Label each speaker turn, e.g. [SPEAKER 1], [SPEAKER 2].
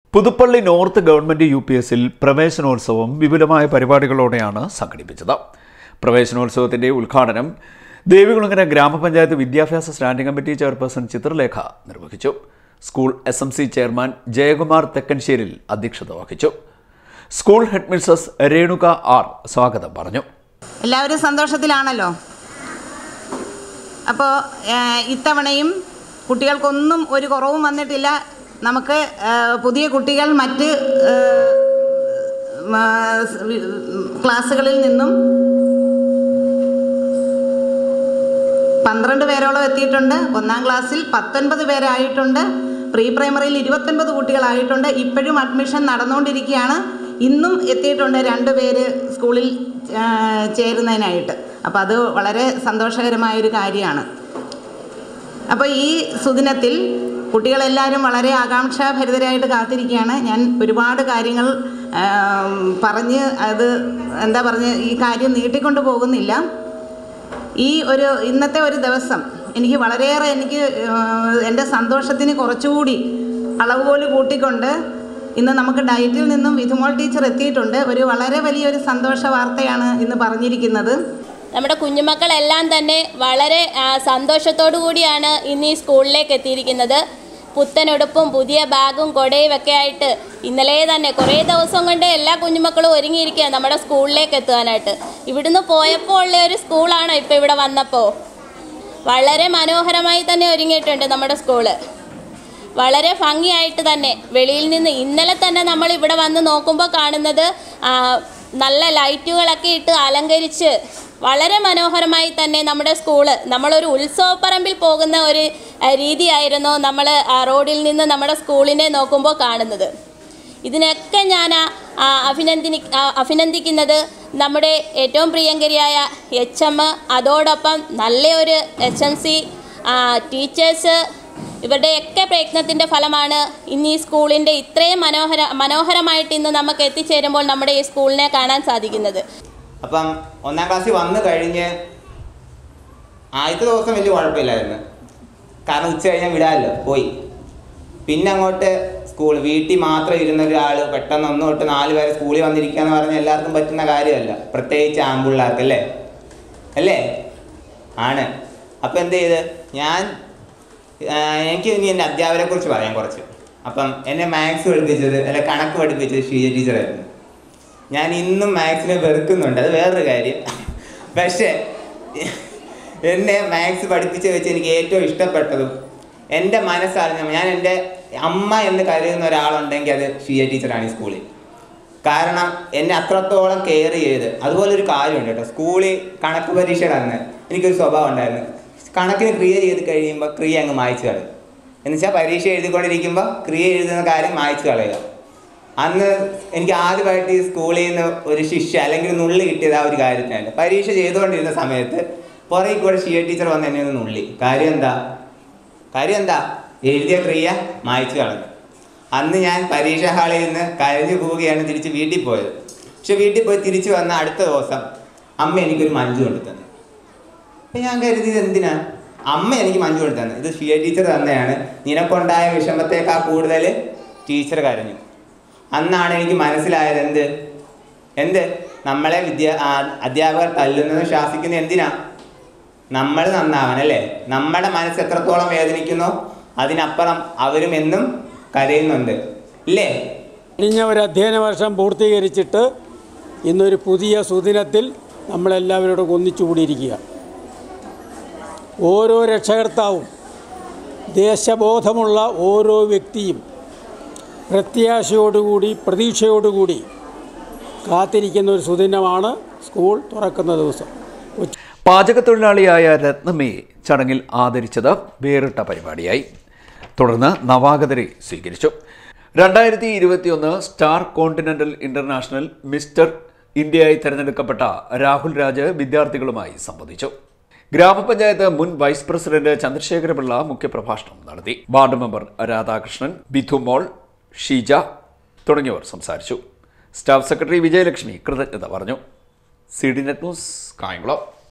[SPEAKER 1] Puthuppally north government U P എസിൽ പ്രവേശനോത്സവം വിപുലമായ പരിപാടികളോടെയാണ് സംഘടിപ്പിച്ചത് പ്രവേശനോത്സവത്തിന്റെ ഉദ്ഘാടനം ദേവികുളങ്ങര ഗ്രാമപഞ്ചായത്ത് വിദ്യാഭ്യാസ സ്റ്റാൻഡിംഗ് കമ്മിറ്റി ചെയർപേഴ്സൺ ചിത്രലേഖ നിർവഹിച്ചു school S M C chairman Jayakumar Thekkanssheril അധ്യക്ഷത വഹിച്ചു school head Mrs Renuka R സ്വാഗതം പറഞ്ഞു
[SPEAKER 2] എല്ലാവരും സന്തോഷത്തിലാണല്ലോ അപ്പോൾ ഇത്തവണയും കുട്ടികൾക്കൊന്നും ഒരു കുറവും വന്നിട്ടില്ല നമുക്ക് ആ, പുതിയ കുട്ടികൾ മറ്റ് ആ, ആ, സ് വി- ക്ലാസ്സുകളിൽ നിന്നും പന്ത്രണ്ട് പേരോളം എത്തിയിട്ടുണ്ട് ഒന്നാം ക്ലാസ്സിൽ പത്തൊൻപത് പേരായിട്ടുണ്ട് പ്രീ പ്രൈമറിയിൽ ഇരുപത്തൊൻപത് കുട്ടികളായിട്ടുണ്ട് ഇപ്പോഴും അഡ്മിഷൻ നടന്നുകൊണ്ടിരിക്കുകയാണ് ഇന്നും എത്തിയിട്ടുണ്ട് രണ്ട് പേര് സ്കൂളിൽ ആ, ചേരുന്നതിനായിട്ട് അപ്പോൾ അത് വളരെ സന്തോഷകരമായൊരു കാര്യമാണ് അപ്പോൾ ഈ സുദിനത്തിൽ കുട്ടികളെല്ലാവരും വളരെ ആകാംക്ഷാഭരിതരായിട്ട് കാത്തിരിക്കുകയാണ് ഞാൻ ഒരുപാട് കാര്യങ്ങൾ ആം, പറഞ്ഞ് അത് എന്താ പറഞ്ഞ് ഈ കാര്യം നീട്ടിക്കൊണ്ട് പോകുന്നില്ല ഈ ഒരു ഇന്നത്തെ ഒരു ദിവസം എനിക്ക് വളരെയേറെ എനിക്ക് ഏഹ്, എൻ്റെ സന്തോഷത്തിന് കുറച്ചുകൂടി അളവുകോല് കൂട്ടിക്കൊണ്ട് ഇന്ന് നമുക്ക് ഡയറ്റിൽ നിന്നും വിധുമോൾ ടീച്ചർ എത്തിയിട്ടുണ്ട് ഒരു വളരെ വലിയൊരു സന്തോഷ വാർത്തയാണ് ഇന്ന് പറഞ്ഞിരിക്കുന്നത്
[SPEAKER 3] നമ്മുടെ കുഞ്ഞുമക്കളെല്ലാം തന്നെ വളരെ ആ, സന്തോഷത്തോടു കൂടിയാണ് ഇന്ന് ഈ സ്കൂളിലേക്ക് എത്തിയിരിക്കുന്നത് പുത്തനുടുപ്പും പുതിയ ബാഗും കൊടയും ഒക്കെ ആയിട്ട് ഇന്നലെ തന്നെ കുറേ ദിവസം കൊണ്ട് എല്ലാ കുഞ്ഞുമക്കളും ഒരുങ്ങിയിരിക്കുക നമ്മുടെ സ്കൂളിലേക്ക് എത്തുവാനായിട്ട് ഇവിടുന്ന് പോയപ്പോൾ ഉള്ള ഒരു സ്കൂളാണോ ഇപ്പോൾ ഇവിടെ വന്നപ്പോൾ വളരെ മനോഹരമായി തന്നെ ഒരുങ്ങിയിട്ടുണ്ട് നമ്മുടെ സ്കൂള് വളരെ ഭംഗിയായിട്ട് തന്നെ വെളിയിൽ നിന്ന് ഇന്നലെ തന്നെ നമ്മൾ ഇവിടെ വന്ന് നോക്കുമ്പോൾ കാണുന്നത് ആ, നല്ല ലൈറ്റുകളൊക്കെ ഇട്ട് അലങ്കരിച്ച് വളരെ മനോഹരമായി തന്നെ നമ്മുടെ സ്കൂള് നമ്മളൊരു ഉത്സവപ്പറമ്പിൽ പോകുന്ന ഒരു ആ, രീതിയായിരുന്നു നമ്മൾ ആ റോഡിൽ നിന്ന് നമ്മുടെ സ്കൂളിനെ നോക്കുമ്പോൾ കാണുന്നത് ഇതിനൊക്കെ ഞാൻ ആ, അഭിനന്ദിനി ആ, അഭിനന്ദിക്കുന്നത് നമ്മുടെ ഏറ്റവും പ്രിയങ്കരിയായ എച്ച് എം അതോടൊപ്പം നല്ലൊരു എച്ച് എം സി ടീച്ചേഴ്സ് ഇവരുടെയൊക്കെ പ്രയത്നത്തിൻ്റെ ഫലമാണ് ഇന്ന് ഈ സ്കൂളിൻ്റെ ഇത്രയും മനോഹര മനോഹരമായിട്ട് ഇന്ന് നമുക്ക് എത്തിച്ചേരുമ്പോൾ നമ്മുടെ ഈ സ്കൂളിനെ കാണാൻ സാധിക്കുന്നത്
[SPEAKER 4] അപ്പം ഒന്നാം ക്ലാസ്സിൽ വന്നു കഴിഞ്ഞ് ആദ്യത്തെ ദിവസം വലിയ കുഴപ്പമില്ലായിരുന്നു കാരണം ഉച്ച കഴിഞ്ഞാൽ വിടാമല്ലോ പോയി പിന്നെ അങ്ങോട്ട് സ്കൂൾ വീട്ടിൽ മാത്രം ഇരുന്ന ഒരാൾ പെട്ടെന്ന് ഒന്ന് തൊട്ട് നാല് പേരെ സ്കൂളിൽ വന്നിരിക്കുക എന്ന് പറഞ്ഞാൽ എല്ലാവർക്കും പറ്റുന്ന കാര്യമല്ല പ്രത്യേകിച്ച് ആമ്പിള്ളേർക്ക് അല്ലേ അല്ലേ ആണ് അപ്പം എന്ത് ചെയ്ത് ഞാൻ ആ, എനിക്ക് ഇനി എൻ്റെ അധ്യാപകരെ കുറിച്ച് പറയാം കുറച്ച് അപ്പം എന്നെ മാത്സ് പഠിപ്പിച്ചത് അല്ലെ കണക്ക് പഠിപ്പിച്ചത് ഷീജ ടീച്ചറായിരുന്നു ഞാൻ ഇന്നും മാത്സിനെ വെറുക്കുന്നുണ്ട് അത് വേറൊരു കാര്യം പക്ഷേ എന്നെ മാത്സ് പഠിപ്പിച്ച് വെച്ച് എനിക്ക് ഏറ്റവും ഇഷ്ടപ്പെട്ടതും എൻ്റെ മനസ്സറിഞ്ഞ ഞാൻ എൻ്റെ അമ്മ എന്ന് കരുതുന്ന ഒരാളുണ്ടെങ്കിൽ അത് ഷിയ ടീച്ചറാണ് ഈ സ്കൂളിൽ കാരണം എന്നെ അത്രത്തോളം കെയർ ചെയ്ത് അതുപോലെ ഒരു കാര്യമുണ്ട് കേട്ടോ സ്കൂളിൽ കണക്ക് പരീക്ഷയുടെ അന്ന് എനിക്കൊരു സ്വഭാവം ഉണ്ടായിരുന്നു കണക്കിന് ക്രിയ ചെയ്ത് കഴിയുമ്പോൾ ക്രിയ അങ്ങ് മായ്ച്ചു കളയും എന്നുവെച്ചാൽ പരീക്ഷ എഴുതിക്കൊണ്ടിരിക്കുമ്പോൾ ക്രിയ എഴുതുന്ന കാര്യം മായ്ച്ചു കളയുക അന്ന് എനിക്ക് ആദ്യമായിട്ട് ഈ സ്കൂളിൽ നിന്ന് ഒരു ശിക്ഷ അല്ലെങ്കിൽ ഒരു നുള്ളി കിട്ടിയത് ആ ഒരു കാര്യത്തിനാണ് പരീക്ഷ ചെയ്തുകൊണ്ടിരുന്ന സമയത്ത് പുറകിൽ കൂടെ ഷിയ ടീച്ചർ വന്ന് എന്നെ ഒന്ന് നുള്ളി കാര്യം എന്താ കാര്യം എന്താ എഴുതിയ ക്രിയ മായ്ച്ചു കളഞ്ഞു അന്ന് ഞാൻ പരീക്ഷാ ഹാളിൽ നിന്ന് കരഞ്ഞു പോവുകയാണ് തിരിച്ച് വീട്ടിൽ പോയത് പക്ഷെ വീട്ടിൽ പോയി തിരിച്ചു വന്ന അടുത്ത ദിവസം അമ്മ എനിക്കൊരു മഞ്ജു കൊണ്ട് തന്നു അപ്പം ഞാൻ കരുതിയത് എന്തിനാ അമ്മ എനിക്ക് മഞ്ജു കൊണ്ട് തന്നു ഇത് ഷിയ ടീച്ചർ തന്നെയാണ് നിനക്കുണ്ടായ വിഷമത്തേക്കാൾ കൂടുതൽ ടീച്ചർ കരഞ്ഞു അന്നാണ് എനിക്ക് മനസ്സിലായത് എന്ത് എന്ത് നമ്മളെ വിദ്യാ ആ, അധ്യാപകർ തല്ലുന്നതും ശാസിക്കുന്നതും എന്തിനാ നമ്മൾ നന്നാവൻ അല്ലേ നമ്മുടെ മനസ്സ് എത്രത്തോളം വേദനിക്കുന്നോ അതിനപ്പുറം അവരും എന്നും കരയുന്നുണ്ട് ഇല്ലേ
[SPEAKER 5] കഴിഞ്ഞ ഒരു അധ്യയന വർഷം പൂർത്തീകരിച്ചിട്ട് ഇന്നൊരു പുതിയ സുദിനത്തിൽ നമ്മളെല്ലാവരോടും ഒന്നിച്ചു കൂടിയിരിക്കുക ഓരോ രക്ഷകർത്താവും ദേശബോധമുള്ള ഓരോ വ്യക്തിയും പ്രത്യാശയോടുകൂടി പ്രതീക്ഷയോടുകൂടി കാത്തിരിക്കുന്ന ഒരു സുദിനമാണ് സ്കൂൾ തുറക്കുന്ന ദിവസം ഉച്ച
[SPEAKER 1] പാചകത്തൊഴിലാളിയായ രത്നമയെ ചടങ്ങിൽ ആദരിച്ചത് വേറിട്ട പരിപാടിയായി തുടർന്ന് നവാഗതരെ സ്വീകരിച്ചു രണ്ടായിരത്തി ഇരുപത്തിയൊന്ന് സ്റ്റാർ കോണ്ടിനെന്റൽ ഇന്റർനാഷണൽ മിസ്റ്റർ ഇന്ത്യയായി തെരഞ്ഞെടുക്കപ്പെട്ട രാഹുൽ രാജ് വിദ്യാർത്ഥികളുമായി സംവദിച്ചു ഗ്രാമപഞ്ചായത്ത് മുൻ വൈസ് പ്രസിഡന്റ് ചന്ദ്രശേഖരപിള്ള മുഖ്യപ്രഭാഷണം നടത്തി വാർഡ് മെമ്പർ രാധാകൃഷ്ണൻ ബിഥുമോൾ ഷീജ തുടങ്ങിയവർ സംസാരിച്ചു സ്റ്റാഫ് സെക്രട്ടറി വിജയലക്ഷ്മി കൃതജ്ഞത പറഞ്ഞു C D net news Kayamkulam